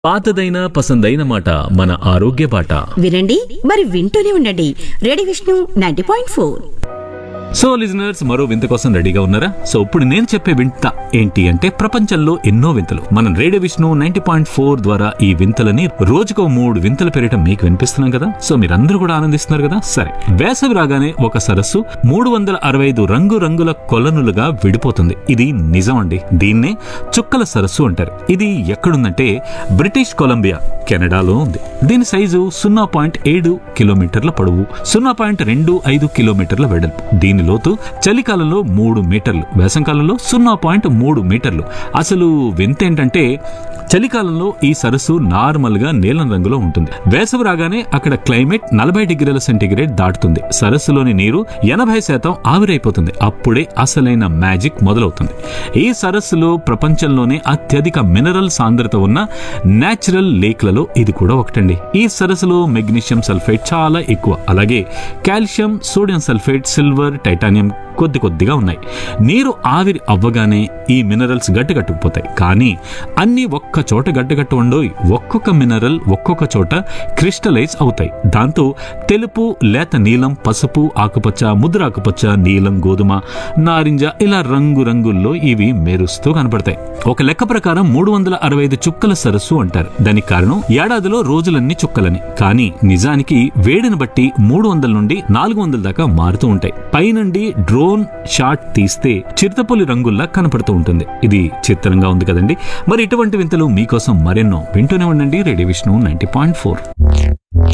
పాతదైన పసందైన మాట మన ఆరోగ్య బాట వినండి మరి వింటూనే ఉండండి ready Vishnu ninety point four so listeners మరో వింత కోసం రెడీగా ఉన్నారా సో ఇప్పుడు నేను చెప్పే వింత ఏంటి అంటే ప్రపంచంలో ఎన్నో వింతలు మనం radio Vishnu ninety point four ద్వారా ఈ వింతలని రోజుకో మూడు వింతల పేరిట మీకు వినిపిస్తున్నాం కదా సో మీరందరూ కూడా ఆనందిస్తున్నారు కదా సరే వేసవి రాగానే ఒక సరస్సు మూడు వందల అరవై ఐదు రంగు రంగుల కొలనులుగా విడిపోతుంది ఇది నిజం అండి దీన్నే చుక్కల సరస్సు అంటారు ఇది ఎక్కడుందంటే బ్రిటిష్ కొలంబియా కెనడాలో ఉంది దీని సైజు సున్నా పాయింట్ ఏడు కిలోమీటర్ల పొడవు సున్నా పాయింట్ రెండు ఐదు కిలోమీటర్ల వెడల్పు దీని లోతు చలికాలంలో మూడు మీటర్లు వేసంకాలంలో సున్నా పాయింట్ మూడు మీటర్లు అసలు వింత ఏంటంటే చలికాలంలో ఈ సరస్సు నార్మల్ గా నీలం రంగులో ఉంటుంది వేసవి రాగానే అక్కడ క్లైమేట్ నలభై డిగ్రీల సెంటీగ్రేడ్ దాటుతుంది సరస్సులోని నీరు ఎనభై శాతం ఆవిరైపోతుంది అప్పుడే అసలైన మ్యాజిక్ మొదలవుతుంది ఈ సరస్సులో ప్రపంచంలోనే అత్యధిక మినరల్ సాంద్రత ఉన్న నేచురల్ లేక్లలో ఇది కూడా ఒకటండి ఈ సరస్సులో మెగ్నీషియం సల్ఫేట్ చాలా ఎక్కువ అలాగే calcium sodium sulphate silver titanium కొద్ది కొద్దిగా ఉన్నాయి నీరు ఆవిరి అవ్వగానే ఈ మినరల్స్ గడ్డగట్టుకుపోతాయి కానీ అన్ని ఒక్క చోట గడ్డగట్టు ఉండోయి ఒక్కొక్క మినరల్ ఒక్కొక్క చోట క్రిస్టలైజ్ అవుతాయి దాంతో తెలుపు లేత నీలం పసుపు ఆకుపచ్చ ముద్ర ఆకుపచ్చ నీలం గోధుమ నారింజ ఇలా రంగు రంగుల్లో ఇవి మెరుస్తూ కనపడతాయి ఒక లెక్క ప్రకారం మూడు వందల అరవై ఐదు చుక్కల సరస్సు అంటారు దానికి కారణం ఏడాదిలో రోజులన్నీ చుక్కలని కానీ నిజానికి వేడిని బట్టి మూడు వందల నుండి నాలుగు వందల దాకా మారుతూ ఉంటాయి పైనుండి డ్రోన్ షాట్ తీస్తే చిరుతపులి రంగుల్లా కనపడుతూ ఉంటుంది ఇది చిత్రంగా ఉంది కదండి మరి ఇటువంటి వింతలు మీకోసం మరెన్నో వింటూనే ఉండండి radio Vishnu ninety point four